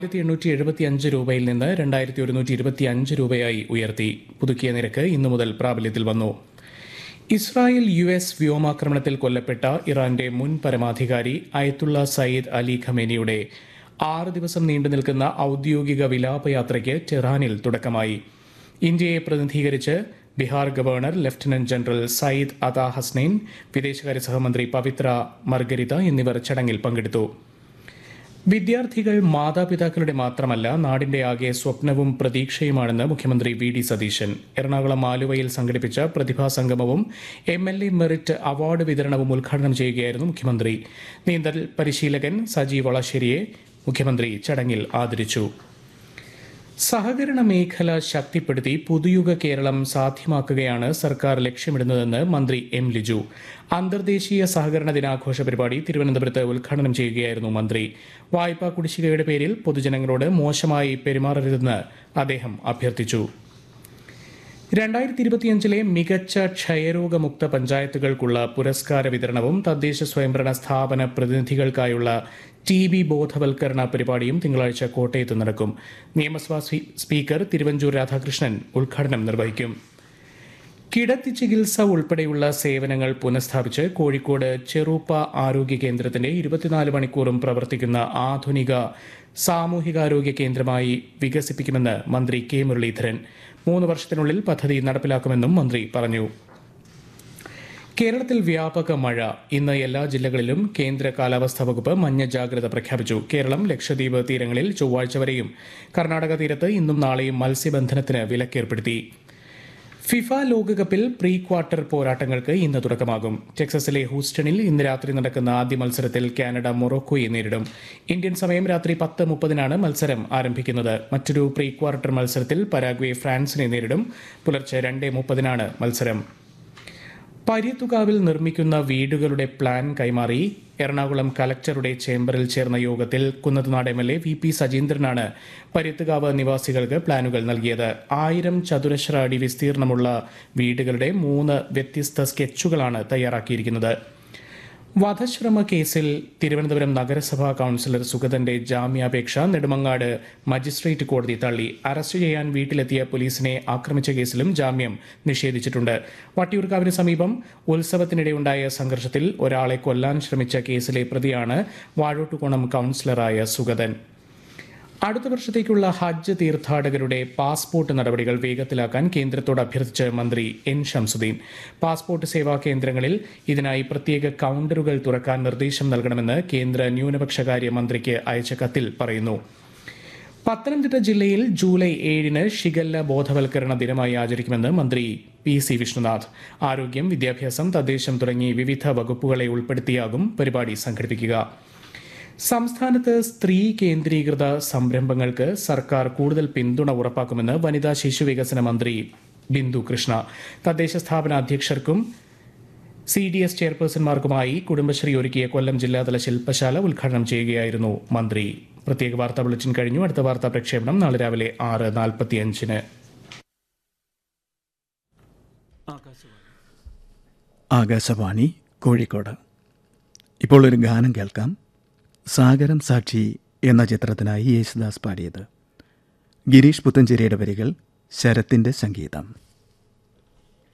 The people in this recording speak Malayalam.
ആയിരത്തി എണ്ണൂറ്റി എഴുപത്തി അഞ്ച് രൂപയിൽ നിന്ന് രണ്ടായിരത്തി ഒരുന്നൂറ്റി ഇരുപത്തി അഞ്ച് രൂപയായി ഉയർത്തി പുതുക്കിയ നിരക്ക് ഇന്നു മുതൽ പ്രാബല്യത്തിൽ വന്നു ഇസ്രായേൽ യു എസ് വ്യോമാക്രമണത്തിൽ കൊല്ലപ്പെട്ട ഇറാന്റെ മുൻ പരമാധികാരി അയത്തുള്ള സയ്യിദ് അലി ഖമേനിയുടെ ആറ് ദിവസം നീണ്ടു നിൽക്കുന്ന ഔദ്യോഗിക വിലാപയാത്രയ്ക്ക് ടെഹ്റാനിൽ തുടക്കമായി ഇന്ത്യയെ പ്രതിനിധീകരിച്ച് Bihar governor lieutenant general Syed Ata Hasnain വിദേശകാര്യ സഹമന്ത്രി പവിത്ര മർഗരിത എന്നിവർ ചടങ്ങിൽ പങ്കെടുത്തു വിദ്യാർത്ഥികൾ മാതാപിതാക്കളുടെ മാത്രമല്ല നാടിന്റെ ആകെ സ്വപ്നവും പ്രതീക്ഷയുമാണെന്ന് മുഖ്യമന്ത്രി വി ഡി സതീശൻ എറണാകുളം ആലുവയിൽ സംഘടിപ്പിച്ച പ്രതിഭാ സംഗമവും M L A merit award വിതരണവും ഉദ്ഘാടനം ചെയ്യുകയായിരുന്നു മുഖ്യമന്ത്രി നീന്തൽ പരിശീലകൻ സജീവ് വളശ്ശേരിയെ മുഖ്യമന്ത്രി ചടങ്ങിൽ ആദരിച്ചു സഹകരണ മേഖല ശക്തിപ്പെടുത്തി പുതുയുഗ കേരളം സാധ്യമാക്കുകയാണ് സർക്കാർ ലക്ഷ്യമിടുന്നതെന്ന് മന്ത്രി എം ലിജു അന്തർദേശീയ സഹകരണ ദിനാഘോഷ പരിപാടി തിരുവനന്തപുരത്ത് ഉദ്ഘാടനം ചെയ്യുകയായിരുന്നു മന്ത്രി വായ്പാ കുടിശ്ശികയുടെ പേരിൽ പൊതുജനങ്ങളോട് മോശമായി പെരുമാറരുതെന്ന് അദ്ദേഹം അഭ്യർത്ഥിച്ചു രണ്ടായിരത്തി ഇരുപത്തിയഞ്ചിലെ മികച്ച ക്ഷയരോഗമുക്ത പഞ്ചായത്തുകൾക്കുള്ള പുരസ്കാര വിതരണവും തദ്ദേശ സ്വയംഭരണ സ്ഥാപന പ്രതിനിധികൾക്കായുള്ള ടി ബി ബോധവൽക്കരണ പരിപാടിയും തിങ്കളാഴ്ച കോട്ടയത്ത് നടക്കും നിയമസഭാ സ്വീ- സ്പീക്കർ തിരുവഞ്ചൂർ രാധാകൃഷ്ണൻ ഉദ്ഘാടനം നിർവഹിക്കും കിടത്തി ചികിത്സ ഉൾപ്പെടെയുള്ള സേവനങ്ങൾ പുനഃസ്ഥാപിച്ച് കോഴിക്കോട് ചെറുപ്പ ആരോഗ്യ കേന്ദ്രത്തിന്റെ ഇരുപത്തിനാല് മണിക്കൂറും പ്രവർത്തിക്കുന്ന ആധുനിക സാമൂഹികാരോഗ്യ കേന്ദ്രമായി വികസിപ്പിക്കുമെന്ന് മന്ത്രി കെ മുരളീധരൻ മൂന്ന് വർഷത്തിനുള്ളിൽ പദ്ധതി നടപ്പിലാക്കുമെന്നും മന്ത്രി പറഞ്ഞു കേരളത്തിൽ വ്യാപക മഴ ഇന്ന് എല്ലാ ജില്ലകളിലും കേന്ദ്ര കാലാവസ്ഥാ വകുപ്പ് മഞ്ഞ ജാഗ്രത പ്രഖ്യാപിച്ചു കേരളം ലക്ഷദ്വീപ് തീരങ്ങളിൽ ചൊവ്വാഴ്ച വരെയും കർണാടക തീരത്ത് ഇന്നും നാളെയും മത്സ്യബന്ധനത്തിന് വിലക്കേർപ്പെടുത്തി ഫിഫ ലോകകപ്പിൽ പ്രീ ക്വാർട്ടർ പോരാട്ടങ്ങൾക്ക് ഇന്ന് തുടക്കമാകും ടെക്സസിലെ ഹൂസ്റ്റണിൽ ഇന്ന് രാത്രി നടക്കുന്ന ആദ്യ മത്സരത്തിൽ കാനഡ മൊറോക്കോയെ നേരിടും ഇന്ത്യൻ സമയം രാത്രി പത്ത് മുപ്പതിനാണ് മത്സരം ആരംഭിക്കുന്നത് മറ്റൊരു പ്രീ ക്വാർട്ടർ മത്സരത്തിൽ പരാഗ്വെ ഫ്രാൻസിനെ നേരിടും പുലർച്ചെ രണ്ട് മുപ്പതിനാണ് മത്സരം പര്യത്തുകാവിൽ നിർമ്മിക്കുന്ന വീടുകളുടെ പ്ലാൻ കൈമാറി എറണാകുളം കലക്ടറുടെ ചേംബറിൽ ചേർന്ന യോഗത്തിൽ Kunnathunad M L A V P സജീന്ദ്രനാണ് പര്യത്തുകാവ് നിവാസികൾക്ക് പ്ലാനുകൾ നൽകിയത് ആയിരം ചതുരശ്ര അടി വിസ്തീർണമുള്ള വീടുകളുടെ മൂന്ന് വ്യത്യസ്ത സ്കെച്ചുകളാണ് തയ്യാറാക്കിയിരിക്കുന്നത് വധശ്രമ കേസിൽ തിരുവനന്തപുരം നഗരസഭാ കൌൺസിലർ സുഗതന്റെ ജാമ്യാപേക്ഷ നെടുമങ്ങാട് മജിസ്ട്രേറ്റ് കോടതി തള്ളി അറസ്റ്റ് ചെയ്യാൻ വീട്ടിലെത്തിയ പോലീസിനെ ആക്രമിച്ച കേസിലും ജാമ്യം നിഷേധിച്ചിട്ടുണ്ട് വട്ടിയൂർക്കാവിന് സമീപം ഉത്സവത്തിനിടെയുണ്ടായ സംഘർഷത്തിൽ ഒരാളെ കൊല്ലാൻ ശ്രമിച്ച കേസിലെ പ്രതിയാണ് വാഴോട്ടുകോണം കൌൺസിലറായ സുഗതൻ അടുത്ത വർഷത്തേക്കുള്ള ഹജ്ജ് തീർത്ഥാടകരുടെ പാസ്പോർട്ട് നടപടികൾ വേഗത്തിലാക്കാൻ കേന്ദ്രത്തോട് അഭ്യർത്ഥിച്ച് മന്ത്രി എൻ ഷംസുദ്ദീൻ പാസ്പോർട്ട് സേവാ കേന്ദ്രങ്ങളിൽ ഇതിനായി പ്രത്യേക കൌണ്ടറുകൾ തുറക്കാൻ നിർദ്ദേശം നൽകണമെന്ന് കേന്ദ്ര ന്യൂനപക്ഷകാര്യ മന്ത്രിക്ക് അയച്ച കത്തിൽ പറയുന്നു പത്തനംതിട്ട ജില്ലയിൽ ജൂലൈ ഏഴിന് ഷിഗല്ല ബോധവൽക്കരണ ദിനമായി ആചരിക്കുമെന്ന് മന്ത്രി പി സി വിഷ്ണുനാഥ് ആരോഗ്യം വിദ്യാഭ്യാസം തദ്ദേശം തുടങ്ങി വിവിധ വകുപ്പുകളെ ഉൾപ്പെടുത്തിയാകും പരിപാടി സംഘടിപ്പിക്കുക സംസ്ഥാനത്ത് സ്ത്രീ കേന്ദ്രീകൃത സംരംഭങ്ങൾക്ക് സർക്കാർ കൂടുതൽ പിന്തുണ ഉറപ്പാക്കുമെന്ന് വനിതാ ശിശു വികസന മന്ത്രി ബിന്ദു കൃഷ്ണ തദ്ദേശ സ്ഥാപന അധ്യക്ഷർക്കും സി ഡി എസ് ചെയർപേഴ്സൺമാർക്കുമായി കുടുംബശ്രീ ഒരുക്കിയ കൊല്ലം ജില്ലാതല ശില്പശാല ഉദ്ഘാടനം ചെയ്യുകയായിരുന്നു മന്ത്രി പ്രത്യേക വാർത്താ ബുള്ളറ്റിൻ കഴിഞ്ഞു അടുത്ത വാർത്താ പ്രക്ഷേപണം നാളെ രാവിലെ ആറ് നാൽപ്പത്തിയഞ്ചിന് ആകാശവാണി കോഴിക്കോട് ഇപ്പോൾ ഒരു ഗാനം കേൾക്കാം സാഗരം സാക്ഷി എന്ന ചിത്രത്തിനായി യേശുദാസ് പാടിയത് ഗിരീഷ് പുത്തഞ്ചേരിയുടെ വരികൾ ശരത്തിൻ്റെ സംഗീതം